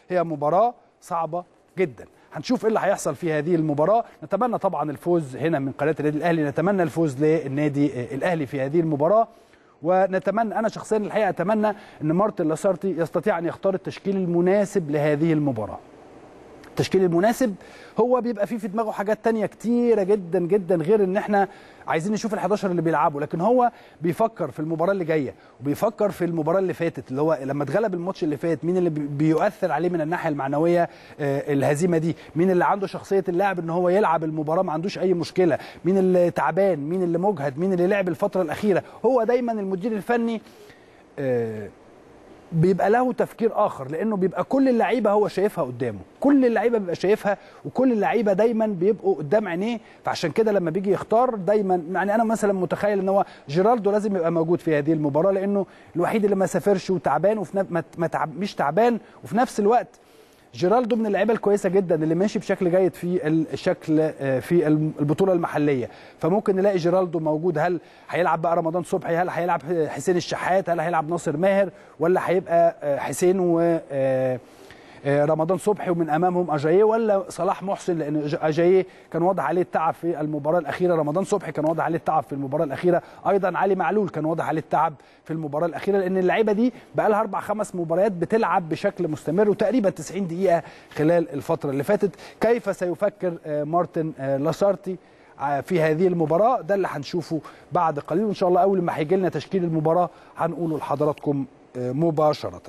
هي مباراه صعبه جدا هنشوف ايه اللي هيحصل في هذه المباراه نتمنى طبعا الفوز هنا من قناه النادي الاهلي نتمنى الفوز للنادي الاهلي في هذه المباراه ونتمنى انا شخصيا الحقيقه اتمنى ان مارتن لاسارتي يستطيع ان يختار التشكيل المناسب لهذه المباراه التشكيل المناسب هو بيبقى فيه في دماغه حاجات تانية كتيرة جدا جدا غير ان احنا عايزين نشوف ال11 اللي بيلعبوا لكن هو بيفكر في المباراة اللي جاية وبيفكر في المباراة اللي فاتت اللي هو لما اتغلب الماتش اللي فات مين اللي بيؤثر عليه من الناحية المعنوية آه الهزيمة دي مين اللي عنده شخصية اللاعب ان هو يلعب المباراة ما عندوش اي مشكلة مين اللي تعبان مين اللي مجهد مين اللي لعب الفترة الأخيرة هو دايما المدير الفني آه بيبقى له تفكير اخر لانه بيبقى كل اللعيبه هو شايفها قدامه كل اللعيبه بيبقى شايفها وكل اللعيبه دايما بيبقوا قدام عينيه فعشان كده لما بيجي يختار دايما يعني انا مثلا متخيل ان هو جيرالدو لازم يبقى موجود في هذه المباراه لانه الوحيد اللي ما سافرش وتعبان وفي ما تعب مش تعبان وفي نفس الوقت جيرالدو من اللعيبه الكويسه جدا اللي ماشي بشكل جيد في الشكل في البطوله المحليه فممكن نلاقي جيرالدو موجود هل هيلعب بقى رمضان صبحي هل هيلعب حسين الشحات هل هيلعب ناصر ماهر ولا هيبقى حسين و رمضان صبحي ومن امامهم اجاييه ولا صلاح محسن لان اجاييه كان واضح عليه التعب في المباراه الاخيره رمضان صبحي كان واضح عليه التعب في المباراه الاخيره ايضا علي معلول كان واضح عليه التعب في المباراه الاخيره لان اللعيبه دي بقى لها اربع خمس مباريات بتلعب بشكل مستمر وتقريبا 90 دقيقه خلال الفتره اللي فاتت كيف سيفكر مارتن لاسارتي في هذه المباراه ده اللي هنشوفه بعد قليل وان شاء الله اول ما هيجي لنا تشكيل المباراه هنقوله لحضراتكم مباشره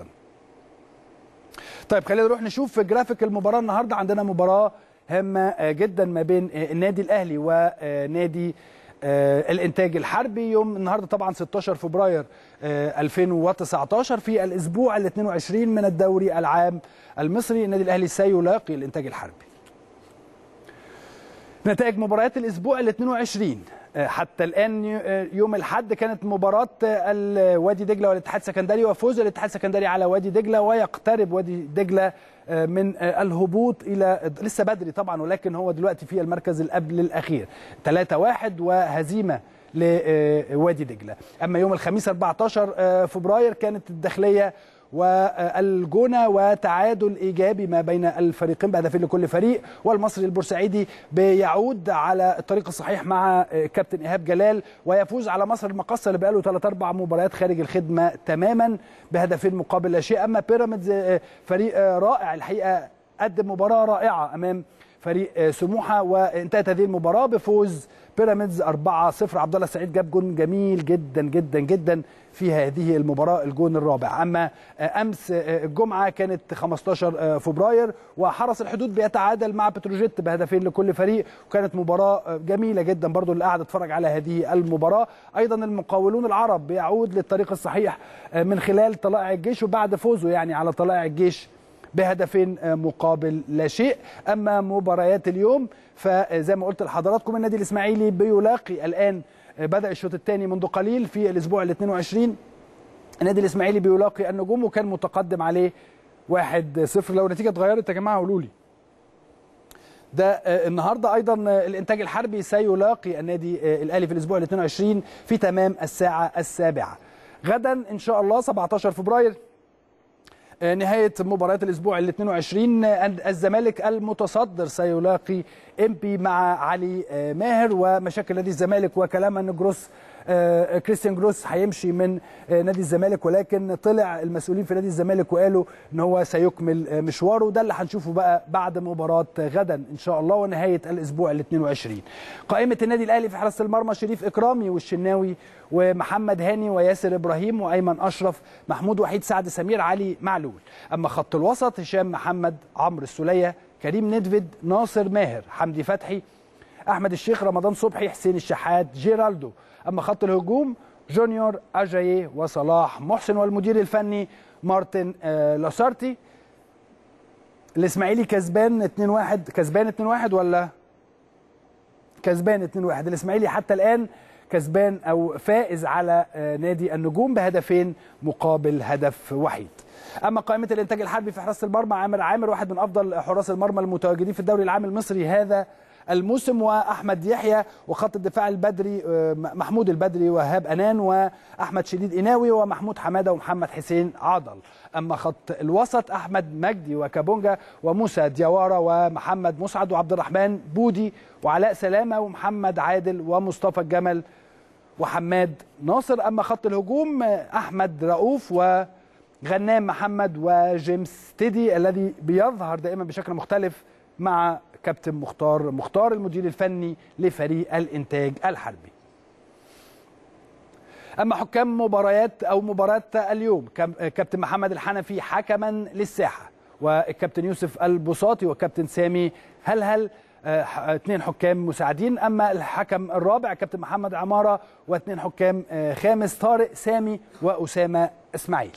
طيب خلينا نروح نشوف جرافيك المباراه النهارده عندنا مباراه هامه جدا ما بين النادي الاهلي ونادي الانتاج الحربي يوم النهارده طبعا 16 فبراير 2019 في الاسبوع ال 22 من الدوري العام المصري النادي الاهلي سيلاقي الانتاج الحربي نتائج مباريات الاسبوع ال 22 حتى الان يوم الاحد كانت مباراه وادي دجله والاتحاد السكندري وفوز الاتحاد السكندري على وادي دجله ويقترب وادي دجله من الهبوط الى لسه بدري طبعا ولكن هو دلوقتي في المركز القبل الاخير 3-1 وهزيمه لوادي دجله اما يوم الخميس 14 فبراير كانت الداخليه والجونه وتعادل ايجابي ما بين الفريقين بهدفين لكل فريق والمصري البورسعيدي بيعود على الطريق الصحيح مع كابتن ايهاب جلال ويفوز على مصر المقصه اللي بقاله ثلاث اربع مباريات خارج الخدمه تماما بهدفين مقابل لا شيء اما بيراميدز فريق رائع الحقيقه قدم مباراه رائعه امام فريق سموحه وانتهت هذه المباراه بفوز بيراميدز 4-0 عبد الله السعيد جاب جون جميل جدا جدا جدا في هذه المباراه الجون الرابع اما امس الجمعه كانت 15 فبراير وحرس الحدود بيتعادل مع بتروجيت بهدفين لكل فريق وكانت مباراه جميله جدا برضو اللي قاعد اتفرج على هذه المباراه ايضا المقاولون العرب بيعود للطريق الصحيح من خلال طلائع الجيش وبعد فوزه يعني على طلائع الجيش بهدفين مقابل لا شيء اما مباريات اليوم فزي ما قلت لحضراتكم النادي الاسماعيلي بيلاقي الان بدا الشوط الثاني منذ قليل في الاسبوع ال 22 النادي الاسماعيلي بيلاقي النجوم وكان متقدم عليه 1-0 لو النتيجه اتغيرت يا جماعه قولوا لي ده النهارده ايضا الانتاج الحربي سيلاقي النادي الاهلي في الاسبوع ال 22 في تمام الساعه السابعه غدا ان شاء الله 17 فبراير نهايه مباريات الاسبوع ال 22 الزمالك المتصدر سيلاقي امبي مع علي ماهر ومشاكل نادي الزمالك وكلام ان جروس كريستيان جروس هيمشي من نادي الزمالك ولكن طلع المسؤولين في نادي الزمالك وقالوا ان هو سيكمل مشواره ده اللي هنشوفه بقى بعد مباراه غدا ان شاء الله ونهايه الاسبوع ال 22 قائمه النادي الاهلي في حراسه المرمى شريف اكرامي والشناوي ومحمد هاني وياسر ابراهيم وايمن اشرف محمود وحيد سعد سمير علي معلول اما خط الوسط هشام محمد عمرو السوليه كريم ندفد ناصر ماهر حمدي فتحي احمد الشيخ رمضان صبحي حسين الشحات جيرالدو اما خط الهجوم جونيور اجاييه وصلاح محسن والمدير الفني مارتن آه لاسارتي الاسماعيلي كسبان 2-1 كسبان 2-1 ولا كسبان 2-1 الاسماعيلي حتى الان كسبان او فائز على آه نادي النجوم بهدفين مقابل هدف وحيد اما قائمه الانتاج الحربي في حراسه المرمى عامر عامر واحد من افضل حراس المرمى المتواجدين في الدوري العام المصري هذا الموسم واحمد يحيى وخط الدفاع البدري محمود البدري وهاب انان واحمد شديد قناوي ومحمود حماده ومحمد حسين عضل اما خط الوسط احمد مجدي وكابونجا وموسى ديوارا ومحمد مسعد وعبد الرحمن بودي وعلاء سلامه ومحمد عادل ومصطفى الجمل وحماد ناصر اما خط الهجوم احمد رؤوف وغنام محمد وجيمس تيدي الذي بيظهر دائما بشكل مختلف مع كابتن مختار مختار المدير الفني لفريق الانتاج الحربي اما حكام مباريات او مباراه اليوم كابتن محمد الحنفي حكما للساحه والكابتن يوسف البساطي والكابتن سامي هلهل اثنين حكام مساعدين اما الحكم الرابع كابتن محمد عماره واثنين حكام خامس طارق سامي واسامه اسماعيل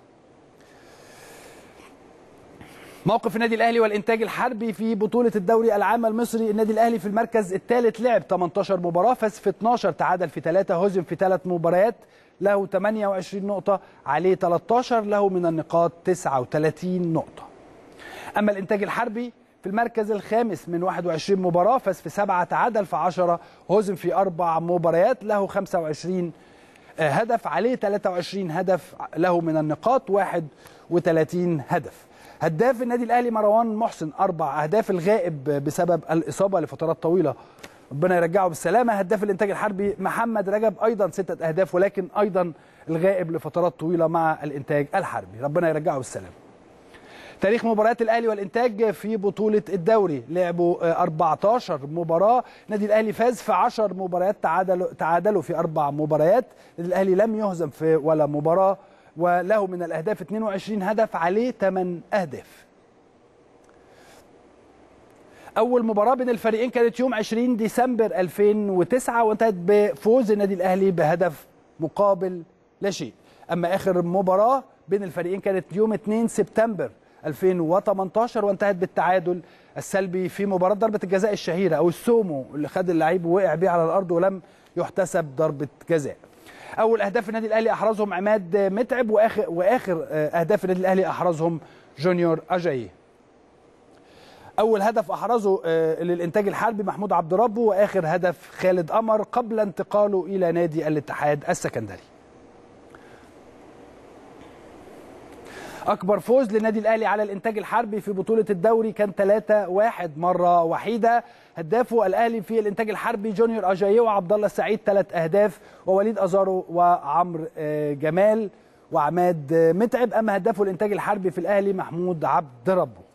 موقف النادي الاهلي والانتاج الحربي في بطوله الدوري العام المصري النادي الاهلي في المركز الثالث لعب 18 مباراه فاز في 12 تعادل في 3 هزم في 3 مباريات له 28 نقطه عليه 13 له من النقاط 39 نقطه اما الانتاج الحربي في المركز الخامس من 21 مباراه فاز في 7 تعادل في 10 هزم في 4 مباريات له 25 هدف عليه 23 هدف له من النقاط 31 هدف هداف النادي الاهلي مروان محسن اربع اهداف الغائب بسبب الاصابه لفترات طويله ربنا يرجعه بالسلامه هداف الانتاج الحربي محمد رجب ايضا سته اهداف ولكن ايضا الغائب لفترات طويله مع الانتاج الحربي ربنا يرجعه بالسلامه تاريخ مباريات الاهلي والانتاج في بطوله الدوري لعبوا 14 مباراه النادي الاهلي فاز في 10 مباريات تعادلوا تعادلوا في اربع مباريات النادي الاهلي لم يهزم في ولا مباراه وله من الاهداف 22 هدف عليه 8 اهداف اول مباراه بين الفريقين كانت يوم 20 ديسمبر 2009 وانتهت بفوز النادي الاهلي بهدف مقابل لا شيء اما اخر مباراه بين الفريقين كانت يوم 2 سبتمبر 2018 وانتهت بالتعادل السلبي في مباراه ضربه الجزاء الشهيره او السومو اللي خد اللعيب ووقع بيه على الارض ولم يحتسب ضربه جزاء اول اهداف النادي الاهلي احرزهم عماد متعب واخر واخر اهداف النادي الاهلي احرزهم جونيور اجاي اول هدف احرزه للانتاج الحربي محمود عبد ربه واخر هدف خالد قمر قبل انتقاله الى نادي الاتحاد السكندري اكبر فوز للنادي الاهلي على الانتاج الحربي في بطوله الدوري كان 3-1 مره وحيده هدافه الاهلي في الانتاج الحربي جونيور اجايو وعبد الله السعيد ثلاث اهداف ووليد ازارو وعمرو جمال وعماد متعب اما هدافه الانتاج الحربي في الاهلي محمود عبد ربه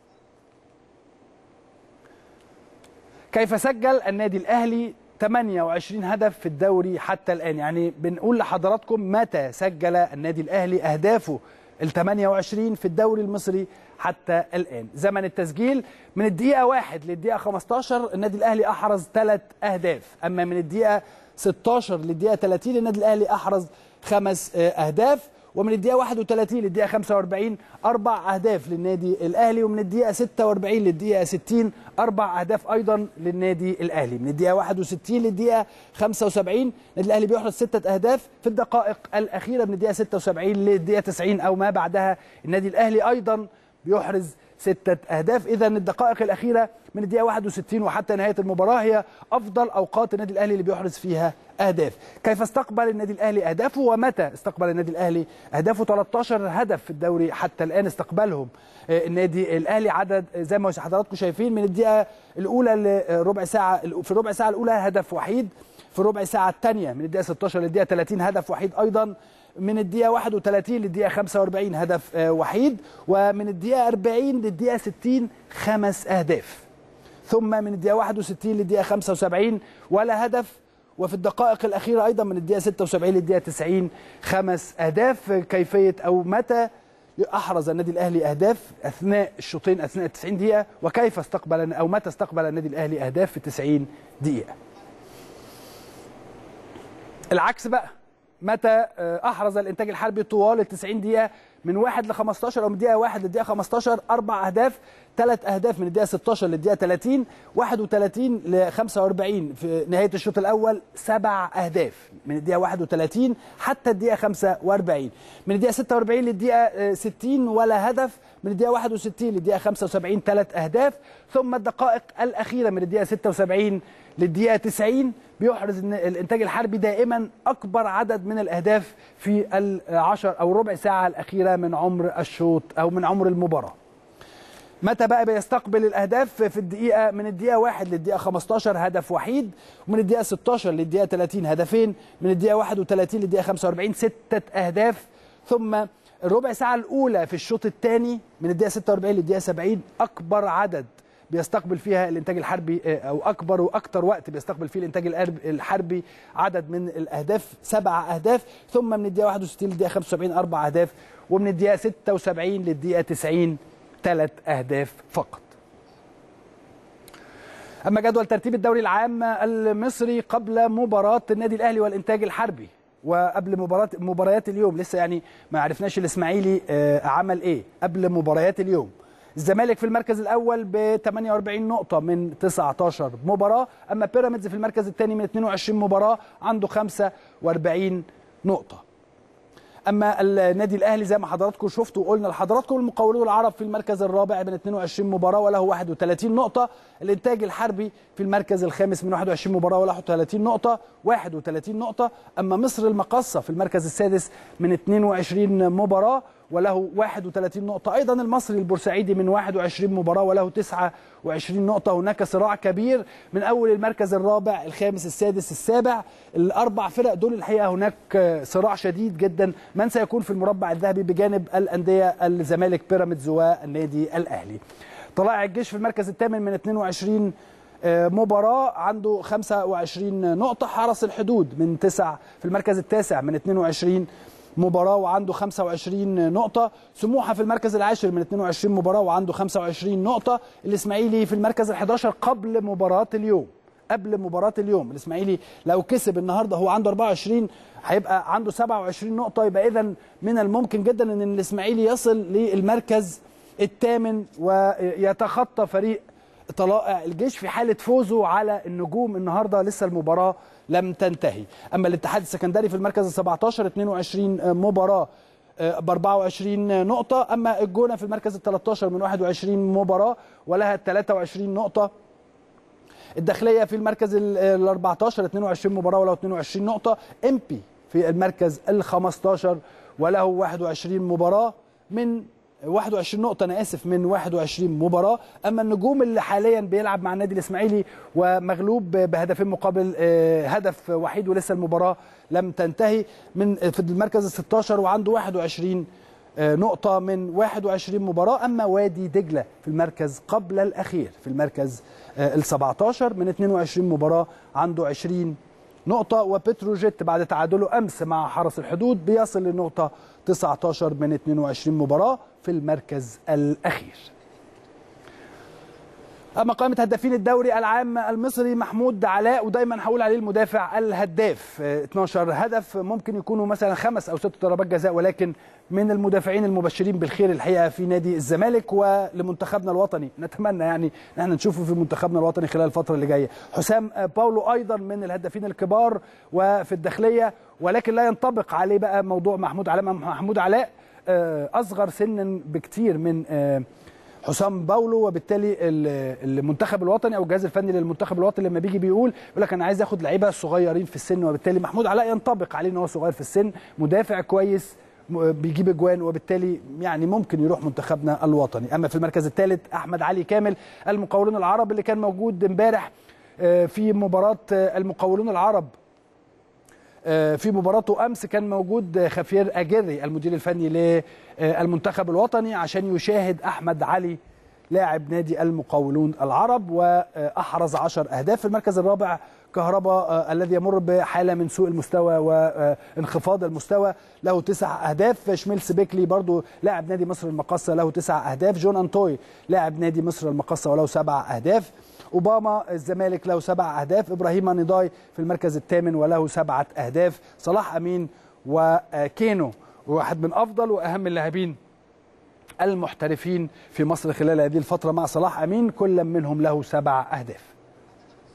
كيف سجل النادي الاهلي 28 هدف في الدوري حتى الان يعني بنقول لحضراتكم متى سجل النادي الاهلي اهدافه ال 28 في الدوري المصري حتى الان زمن التسجيل من الدقيقه 1 للدقيقه 15 النادي الاهلي احرز ثلاث اهداف اما من الدقيقه 16 للدقيقه 30 النادي الاهلي احرز خمس اهداف ومن الدقيقه 31 للدقيقه 45 اربع اهداف للنادي الاهلي ومن الدقيقه 46 للدقيقه 60 اربع اهداف ايضا للنادي الاهلي من الدقيقه 61 للدقيقه 75 النادي الاهلي بيحرز سته اهداف في الدقائق الاخيره من الدقيقه 76 للدقيقه 90 او ما بعدها النادي الاهلي ايضا بيحرز ستة أهداف إذا الدقائق الأخيرة من الدقيقة 61 وحتى نهاية المباراة هي أفضل أوقات النادي الأهلي اللي بيحرز فيها أهداف كيف استقبل النادي الأهلي أهدافه ومتى استقبل النادي الأهلي أهدافه 13 هدف في الدوري حتى الآن استقبلهم النادي الأهلي عدد زي ما حضراتكم شايفين من الدقيقة الأولى لربع ساعة في الربع ساعة الأولى هدف وحيد في الربع ساعة الثانية من الدقيقة 16 للدقيقة 30 هدف وحيد أيضا من الدقيقة 31 للدقيقة 45 هدف وحيد ومن الدقيقة 40 للدقيقة 60 خمس أهداف ثم من الدقيقة 61 للدقيقة 75 ولا هدف وفي الدقائق الأخيرة أيضا من الدقيقة 76 للدقيقة 90 خمس أهداف كيفية أو متى أحرز النادي الأهلي أهداف أثناء الشوطين أثناء 90 دقيقة وكيف استقبل أو متى استقبل النادي الأهلي أهداف في 90 دقيقة العكس بقى متى احرز الانتاج الحربي طوال ال 90 دقيقه من 1 ل 15 او من دقيقه 1 للدقيقه 15 اربع اهداف ثلاث اهداف من الدقيقه 16 للدقيقه 30 31 ل 45 في نهايه الشوط الاول سبع اهداف من الدقيقه 31 حتى الدقيقه 45 من الدقيقه 46 للدقيقه 60 ولا هدف من الدقيقه 61 للدقيقه 75 ثلاث اهداف ثم الدقائق الاخيره من الدقيقه 76 للدقيقه 90 بيحرز ان الانتاج الحربي دائما اكبر عدد من الاهداف في العشر او ربع ساعه الاخيره من عمر الشوط او من عمر المباراه متى بقى بيستقبل الاهداف في الدقيقه من الدقيقه 1 للدقيقه 15 هدف وحيد ومن الدقيقه 16 للدقيقه 30 هدفين من الدقيقه 31 للدقيقه 45 سته اهداف ثم الربع ساعه الاولى في الشوط الثاني من الدقيقه 46 للدقيقه 70 اكبر عدد بيستقبل فيها الانتاج الحربي او اكبر واكثر وقت بيستقبل فيه الانتاج الحربي عدد من الاهداف سبع اهداف ثم من الدقيقه 61 للدقيقه 75 اربع اهداف ومن الدقيقه 76 للدقيقه 90 ثلاث اهداف فقط اما جدول ترتيب الدوري العام المصري قبل مباراه النادي الاهلي والانتاج الحربي وقبل مباراه مباريات اليوم لسه يعني ما عرفناش الاسماعيلي عمل ايه قبل مباريات اليوم الزمالك في المركز الاول ب 48 نقطه من 19 مباراه اما بيراميدز في المركز الثاني من 22 مباراه عنده 45 نقطه اما النادي الاهلي زي ما حضراتكم شفتوا وقلنا لحضراتكم المقاولون العرب في المركز الرابع من 22 مباراه وله 31 نقطه الانتاج الحربي في المركز الخامس من 21 مباراه وله 30 نقطه 31 نقطه اما مصر المقصه في المركز السادس من 22 مباراه وله 31 نقطة أيضا المصري البورسعيدي من 21 مباراة وله 29 نقطة هناك صراع كبير من أول المركز الرابع الخامس السادس السابع الأربع فرق دول الحقيقة هناك صراع شديد جدا من سيكون في المربع الذهبي بجانب الأندية الزمالك بيراميدز والنادي الأهلي طلائع الجيش في المركز الثامن من 22 مباراة عنده 25 نقطة حرس الحدود من 9 في المركز التاسع من 22 مباراة وعنده 25 نقطة سموحة في المركز العاشر من 22 مباراة وعنده 25 نقطة الإسماعيلي في المركز ال11 قبل مباراة اليوم قبل مباراة اليوم الإسماعيلي لو كسب النهاردة هو عنده 24 هيبقى عنده 27 نقطة يبقى إذا من الممكن جدا أن الإسماعيلي يصل للمركز الثامن ويتخطى فريق طلائع الجيش في حالة فوزه على النجوم النهاردة لسه المباراة لم تنتهي أما الاتحاد السكندري في المركز ال 17 22 مباراة ب 24 نقطة أما الجونة في المركز ال 13 من 21 مباراة ولها 23 نقطة الداخلية في المركز ال 14 22 مباراة وله 22 نقطة امبي في المركز ال 15 وله 21 مباراة من 21 نقطة أنا آسف من 21 مباراة، أما النجوم اللي حاليا بيلعب مع النادي الإسماعيلي ومغلوب بهدفين مقابل هدف وحيد ولسه المباراة لم تنتهي من في المركز ال 16 وعنده 21 نقطة من 21 مباراة، أما وادي دجلة في المركز قبل الأخير في المركز ال 17 من 22 مباراة عنده 20 نقطة وبتروجيت بعد تعادله أمس مع حرس الحدود بيصل للنقطة 19 من 22 مباراة في المركز الأخير أما قائمة هدافين الدوري العام المصري محمود علاء ودايما هقول عليه المدافع الهداف 12 هدف ممكن يكونوا مثلا خمس أو ست ضربات جزاء ولكن من المدافعين المبشرين بالخير الحقيقة في نادي الزمالك ولمنتخبنا الوطني نتمنى يعني ان احنا نشوفه في منتخبنا الوطني خلال الفترة اللي جاية حسام باولو أيضا من الهدافين الكبار وفي الداخلية ولكن لا ينطبق عليه بقى موضوع محمود علاء محمود علاء أصغر سنا بكتير من حسام باولو وبالتالي المنتخب الوطني او الجهاز الفني للمنتخب الوطني لما بيجي بيقول يقول لك انا عايز اخد لعيبه صغيرين في السن وبالتالي محمود علاء ينطبق عليه ان هو صغير في السن مدافع كويس بيجيب اجوان وبالتالي يعني ممكن يروح منتخبنا الوطني اما في المركز الثالث احمد علي كامل المقاولون العرب اللي كان موجود امبارح في مباراه المقاولون العرب في مباراته امس كان موجود خفير اجري المدير الفني للمنتخب الوطني عشان يشاهد احمد علي لاعب نادي المقاولون العرب واحرز 10 اهداف في المركز الرابع كهرباء الذي يمر بحاله من سوء المستوى وانخفاض المستوى له تسع اهداف شميلس بيكلي برضو لاعب نادي مصر المقصه له تسع اهداف جون انتوي لاعب نادي مصر المقصه وله سبع اهداف اوباما الزمالك له سبع اهداف ابراهيم نضاي في المركز الثامن وله سبعه اهداف صلاح امين وكينو واحد من افضل واهم اللاعبين المحترفين في مصر خلال هذه الفترة مع صلاح أمين كل منهم له سبع أهداف